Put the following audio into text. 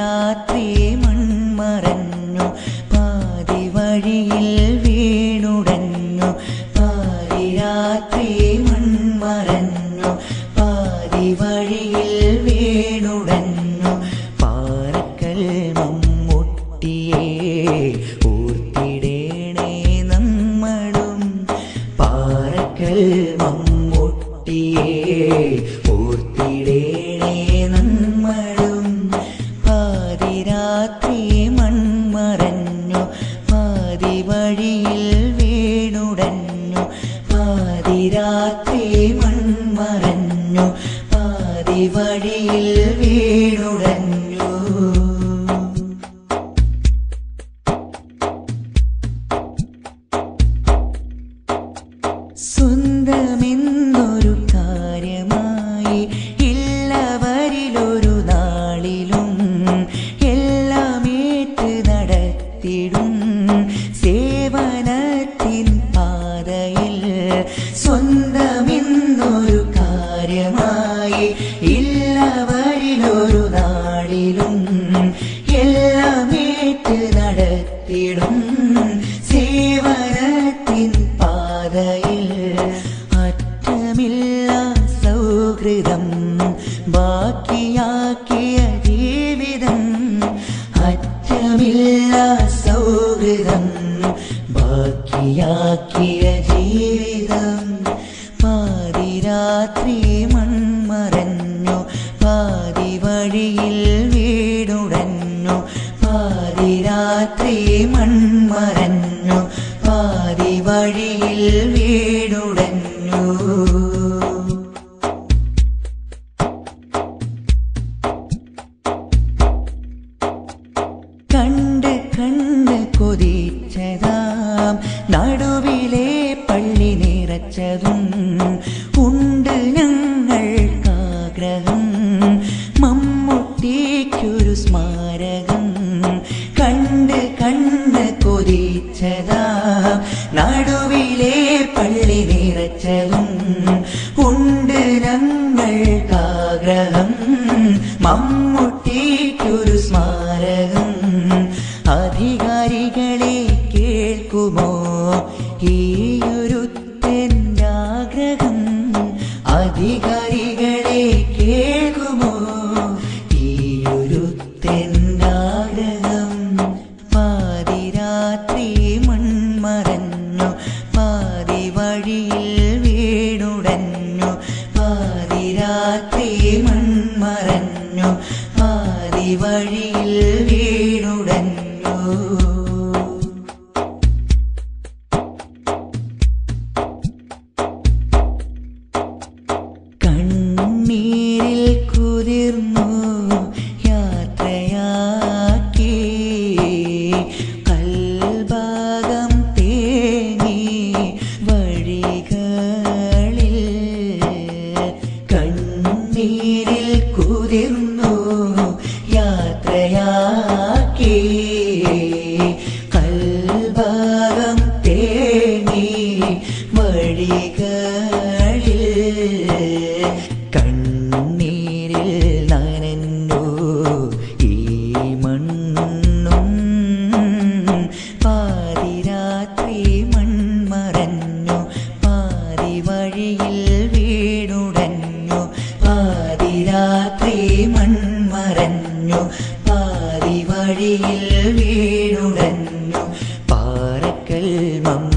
പാതിരാത്രി മൺമറഞ്ഞു പാതി വഴിയിൽ വീണുടഞ്ഞു പാതിരാത്രി മൺമറഞ്ഞു പാതി വഴിയിൽ വീണുടഞ്ഞു പാറക്കൽ മമ്മൂട്ടിയെ ഓർത്തിടേണേ നമ്മളും പാറക്കൽ മമ്മൂട്ടിയെ ഓർത്തിടേണേ നമ്മളും പാതിരാത്രി മൺമറഞ്ഞു പാതി വഴിയിൽ വീണുടഞ്ഞു പാതിരാത്രി മൺമറഞ്ഞു പാതി വഴിയിൽ വീണുടഞ്ഞു സ്വന്തമെന്നൊരു കാര്യമായി ഇല്ലവരിലൊരു നാളിലും എല്ലാം ഏറ്റ് നടത്തിടും സേവനത്തിൻ പാതയിൽ സ്വന്തമെന്നൊരു കാര്യമായി ഇല്ലവരിലൊരു നാളിലും എല്ലാം ഏറ്റ് നടത്തിടും സേവനത്തിൻ പാതയിൽ അറ്റമില്ല സൗഹൃദം ബാക്കിയാക്കിയ ജീവിതം അറ്റമില്ല സൗഹൃദം ബാക്കിയാക്കിയ ജീവിതം പാതിരാത്രി മൺമറഞ്ഞു പാതി വഴിയിൽ വീടുടഞ്ഞു പാതിരാത്രി മൺമറഞ്ഞു പാതി വഴിയിൽ വീടുടഞ്ഞു കണ്ട് കണ്ട് കൊതിച്ചതാം നടുവിലെ പള്ളി നിറച്ചതും ഉണ്ട് ഞങ്ങൾക്കാഗ്രഹം മമ്മൂട്ടിക്കൊരു സ്മാരകം കണ്ട് കണ്ട് കൊതിച്ചതാം നടുവിലെ പള്ളി നിറച്ചതും ഉണ്ട് ഞങ്ങൾക്കാഗ്രഹം മമ്മൂട്ടിക്കൊരു സ്മാരകം അധികാരികളെ കേൾക്കുമോ ഈയൊരു ആഗ്രഹം അധികാരികളെ കേൾക്കുമോ ഈയൊരു ആഗ്രഹം പാതിരാത്രി മൺമറഞ്ഞു പാതി വഴിയിൽ വീണുടഞ്ഞു പാതിരാത്രി മൺമറഞ്ഞു പാതി വഴിയിൽ വീണുടഞ്ഞു കണ്ണീരിൽ കുതിർന്നു യാത്രയാക്കി കൽഭാഗം തേങ്ങി വഴികളിൽ കണ്ണീരിൽ കുതിർന്നു യാത്രയാക്കി കൽഭാഗം തേങ്ങി വഴികളിൽ കണ്ണീരിൽ നനഞ്ഞു ഈ മണ്ണും പാതിരാത്രി മൺമറഞ്ഞു പാതി വഴിയിൽ വീണുടഞ്ഞു പാതിരാത്രി മൺമറഞ്ഞു പാതി വഴിയിൽ വീണുടഞ്ഞു പാറക്കൽ മമ്മ